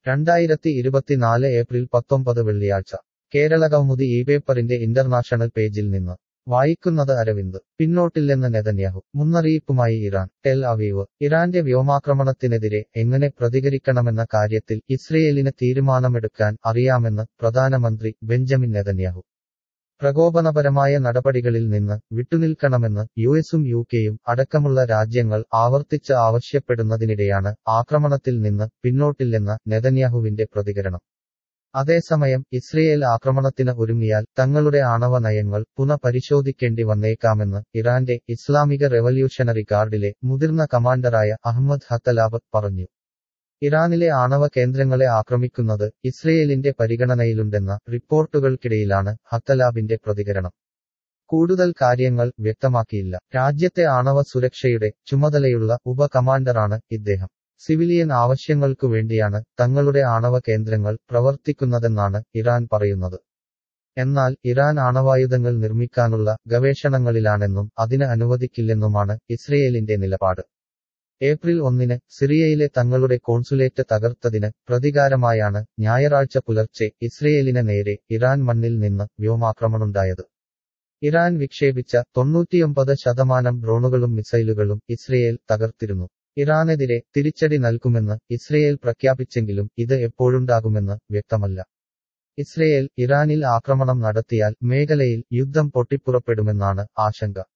രണ്ടായിരത്തി ഇരുപത്തിനാല് ഏപ്രിൽ പത്തൊമ്പത് വെള്ളിയാഴ്ച കേരളകൗമുദി ഈ പേപ്പറിന്റെ ഇന്റർനാഷണൽ പേജിൽ നിന്ന് വായിക്കുന്നത് അരവിന്ദ് പിന്നോട്ടില്ലെന്ന് നെതന്യാഹു മുന്നറിയിപ്പുമായി ഇറാൻ ടെൽ അവീവ് ഇറാന്റെ വ്യോമാക്രമണത്തിനെതിരെ എങ്ങനെ പ്രതികരിക്കണമെന്ന കാര്യത്തിൽ ഇസ്രയേലിന് തീരുമാനമെടുക്കാൻ അറിയാമെന്ന് പ്രധാനമന്ത്രി ബെഞ്ചമിൻ നെതന്യാഹു പ്രകോപനപരമായ നടപടികളിൽ നിന്ന് വിട്ടുനിൽക്കണമെന്ന് യുഎസും യുകെയും അടക്കമുള്ള രാജ്യങ്ങൾ ആവർത്തിച്ച് ആവശ്യപ്പെടുന്നതിനിടെയാണ് ആക്രമണത്തിൽ നിന്ന് പിന്നോട്ടില്ലെന്ന നെതന്യാഹുവിന്റെ പ്രതികരണം അതേസമയം ഇസ്രയേൽ ആക്രമണത്തിന് ഒരുങ്ങിയാൽ തങ്ങളുടെ ആണവ നയങ്ങൾ പുനഃപരിശോധിക്കേണ്ടി വന്നേക്കാമെന്ന് ഇറാന്റെ ഇസ്ലാമിക റെവല്യൂഷണറി ഗാർഡിലെ മുതിർന്ന കമാൻഡറായ അഹമ്മദ് ഹത്തലാബ് പറഞ്ഞു ഇറാനിലെ ആണവ കേന്ദ്രങ്ങളെ ആക്രമിക്കുന്നത് ഇസ്രയേലിന്റെ പരിഗണനയിലുണ്ടെന്ന റിപ്പോർട്ടുകൾക്കിടയിലാണ് ഹത്തലാബിന്റെ പ്രതികരണം കൂടുതൽ കാര്യങ്ങൾ വ്യക്തമാക്കിയില്ല രാജ്യത്തെ ആണവ സുരക്ഷയുടെ ചുമതലയുള്ള ഉപ കമാൻഡറാണ് ഇദ്ദേഹം സിവിലിയൻ ആവശ്യങ്ങൾക്കു വേണ്ടിയാണ് തങ്ങളുടെ ആണവ കേന്ദ്രങ്ങൾ പ്രവർത്തിക്കുന്നതെന്നാണ് ഇറാൻ പറയുന്നത് എന്നാൽ ഇറാൻ ആണവായുധങ്ങൾ നിർമ്മിക്കാനുള്ള ഗവേഷണങ്ങളിലാണെന്നും അതിന് അനുവദിക്കില്ലെന്നുമാണ് ഇസ്രയേലിന്റെ നിലപാട് ഏപ്രിൽ ഒന്നിന് സിറിയയിലെ തങ്ങളുടെ കോൺസുലേറ്റ് തകർത്തതിന് പ്രതികാരമായാണ് ഞായറാഴ്ച പുലർച്ചെ ഇസ്രയേലിന് നേരെ ഇറാൻ മണ്ണിൽ നിന്ന് വ്യോമാക്രമണമുണ്ടായത് ഇറാൻ വിക്ഷേപിച്ച തൊണ്ണൂറ്റിയൊമ്പത് ശതമാനം ഡ്രോണുകളും മിസൈലുകളും ഇസ്രയേൽ തകർത്തിരുന്നു ഇറാനെതിരെ തിരിച്ചടി നൽകുമെന്ന് ഇസ്രയേൽ പ്രഖ്യാപിച്ചെങ്കിലും ഇത് എപ്പോഴുണ്ടാകുമെന്ന് വ്യക്തമല്ല ഇസ്രയേൽ ഇറാനിൽ ആക്രമണം നടത്തിയാൽ മേഖലയിൽ യുദ്ധം പൊട്ടിപ്പുറപ്പെടുമെന്നാണ് ആശങ്ക